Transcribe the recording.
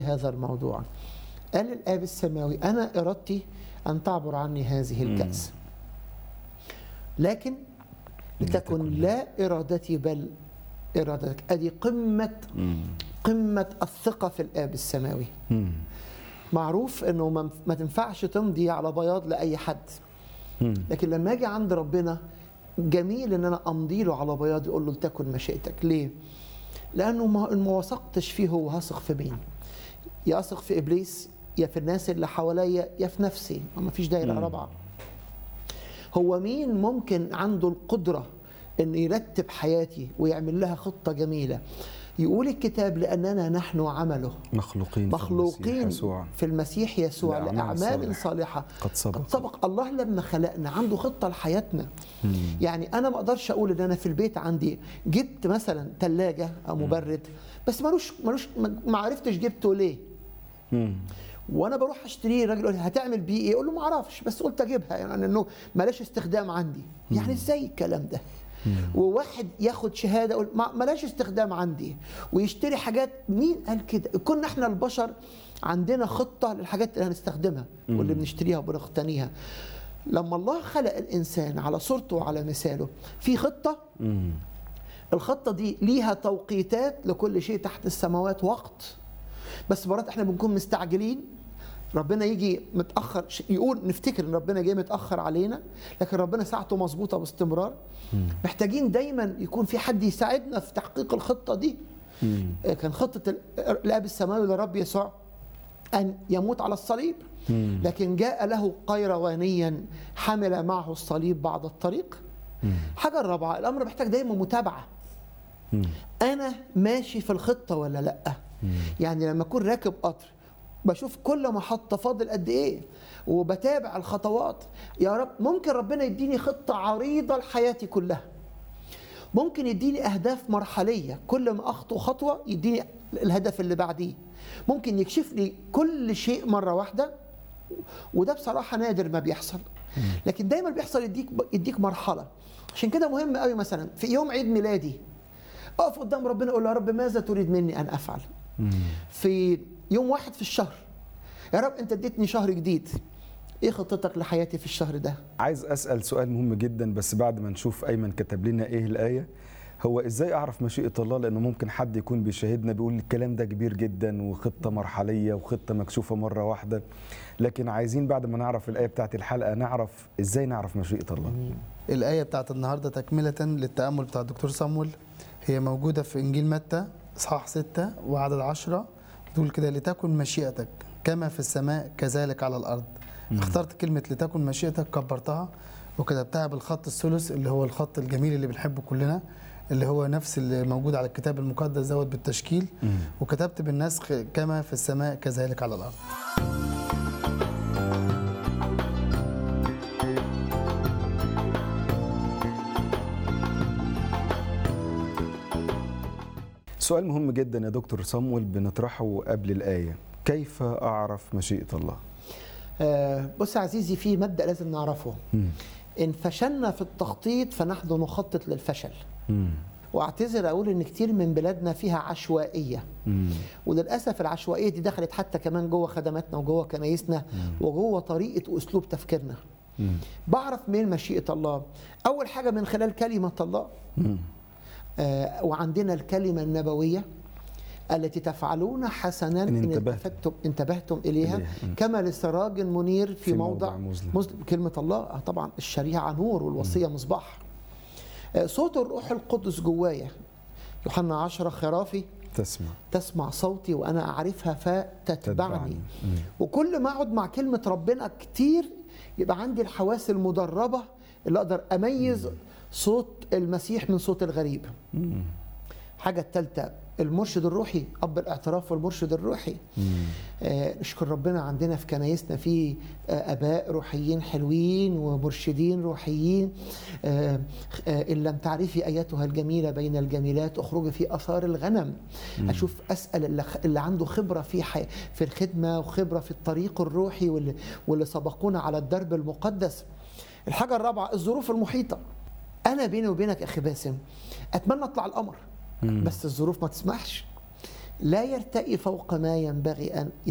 هذا الموضوع قال الآب السماوي أنا إرادتي أن تعبر عني هذه الكأس لكن لتكن لا إرادتي بل إرادتك أدي قمة قمة الثقة في الآب السماوي معروف انه ما ما تنفعش تمضي على بياض لاي حد لكن لما اجي عند ربنا جميل ان انا امضي له على بياض يقول له لتكن مشيئتك ليه لانه ما إن ما وثقتش فيه هو هثق في مين يا اثق في ابليس يا في الناس اللي حواليا يا في نفسي ما فيش دايره رابعه هو مين ممكن عنده القدره انه يرتب حياتي ويعمل لها خطه جميله يقول الكتاب لاننا نحن عمله مخلوقين في مخلوقين المسيح يسوع في المسيح يسوع لأعمال لأعمال صالحة. صالحة قد سبق. قد سبق الله لما خلقنا عنده خطة لحياتنا يعني أنا ما أقدرش أقول إن أنا في البيت عندي جبت مثلا ثلاجة أو مبرد بس ملوش ملوش ما ما عرفتش جبته ليه مم. وانا بروح اشتريه الراجل يقول لي هتعمل بيه ايه؟ اقول له ما اعرفش بس قلت اجيبها يعني انه ملاش استخدام عندي يعني ازاي الكلام ده؟ وواحد ياخد شهاده يقول ما- ملاش استخدام عندي ويشتري حاجات مين قال كده؟ كنا احنا البشر عندنا خطه للحاجات اللي هنستخدمها واللي بنشتريها وبنقتنيها لما الله خلق الانسان على صورته وعلى مثاله في خطه مم. الخطة دي ليها توقيتات لكل شيء تحت السماوات وقت بس مرات احنا بنكون مستعجلين ربنا يجي متأخر ش- يقول نفتكر ان ربنا جاي متأخر علينا لكن ربنا ساعته مظبوطة باستمرار محتاجين دايما يكون في حد يساعدنا في تحقيق الخطة دي مم. آه، كان خطة ال- الآب السماوي لرب يسوع أن يموت على الصليب لكن جاء له قيروانيا حمل معه الصليب بعد الطريق حاجة الرابعة الأمر محتاج دايما متابعة مم. انا ماشي في الخطه ولا لا يعني لما اكون راكب قطر بشوف كل محطه فاضل قد ايه وبتابع الخطوات يا رب ممكن ربنا يديني خطه عريضه لحياتي كلها ممكن يديني اهداف مرحليه كل ما اخطو خطوه يديني الهدف اللي بعديه ممكن يكشف لي كل شيء مره واحده وده بصراحه نادر ما بيحصل لكن دايما بيحصل يديك يديك مرحله عشان كده مهم قوي مثلا في يوم عيد ميلادي اقف قدام ربنا اقول له يا رب ماذا تريد مني ان افعل في يوم واحد في الشهر يا رب انت اديتني شهر جديد ايه خطتك لحياتي في الشهر ده عايز اسال سؤال مهم جدا بس بعد ما نشوف ايمن كتب لنا ايه الايه هو ازاي اعرف مشيئه الله لانه ممكن حد يكون بيشاهدنا بيقول الكلام ده كبير جدا وخطه مرحليه وخطه مكشوفه مره واحده لكن عايزين بعد ما نعرف الايه بتاعت الحلقه نعرف ازاي نعرف مشيئه الله الآية بتاعت النهاردة تكملة للتأمل بتاع الدكتور صامويل هي موجودة في إنجيل متى إصحاح 6 وعدد 10 بتقول كده لتكن مشيئتك كما في السماء كذلك على الأرض اخترت كلمة لتكن مشيئتك كبرتها وكتبتها بالخط الثلث اللي هو الخط الجميل اللي بنحبه كلنا اللي هو نفس اللي موجود على الكتاب المقدس دوت بالتشكيل وكتبت بالنسخ كما في السماء كذلك على الأرض سؤال مهم جدا يا دكتور صامويل بنطرحه قبل الايه كيف اعرف مشيئه الله آه بص يا عزيزي في مبدا لازم نعرفه ان فشلنا في التخطيط فنحن نخطط للفشل مم. واعتذر اقول ان كتير من بلادنا فيها عشوائيه مم. وللاسف العشوائيه دي دخلت حتى كمان جوه خدماتنا وجوه كنايسنا وجوه طريقه واسلوب تفكيرنا مم. بعرف منين مشيئه الله اول حاجه من خلال كلمه الله مم. آه وعندنا الكلمه النبويه التي تفعلون حسنا إن ان انتبهتم. انتبهتم انتبهتم اليها إليها. مم. كما لسراج منير في, في موضع, موضع مظلم. مظلم كلمه الله آه طبعا الشريعه نور والوصيه مصباح آه صوت الروح القدس جوايا يوحنا 10 خرافي تسمع تسمع صوتي وانا اعرفها فتتبعني تتبعني. مم. وكل ما اقعد مع كلمه ربنا كتير يبقى عندي الحواس المدربه اللي اقدر اميز صوت المسيح من صوت الغريب مم. حاجه الثالثه المرشد الروحي اب الاعتراف والمرشد الروحي آه نشكر ربنا عندنا في كنايسنا في آه اباء روحيين حلوين ومرشدين روحيين آه آه ان لم تعرفي ايتها الجميله بين الجميلات اخرجي في اثار الغنم اشوف اسال اللي, خ- اللي عنده خبره في حي في الخدمه وخبره في الطريق الروحي واللي, واللي سبقونا على الدرب المقدس الحاجه الرابعه الظروف المحيطه انا بيني وبينك يا اخي باسم اتمنى اطلع القمر بس الظروف ما تسمحش لا يرتقي فوق ما ينبغي أن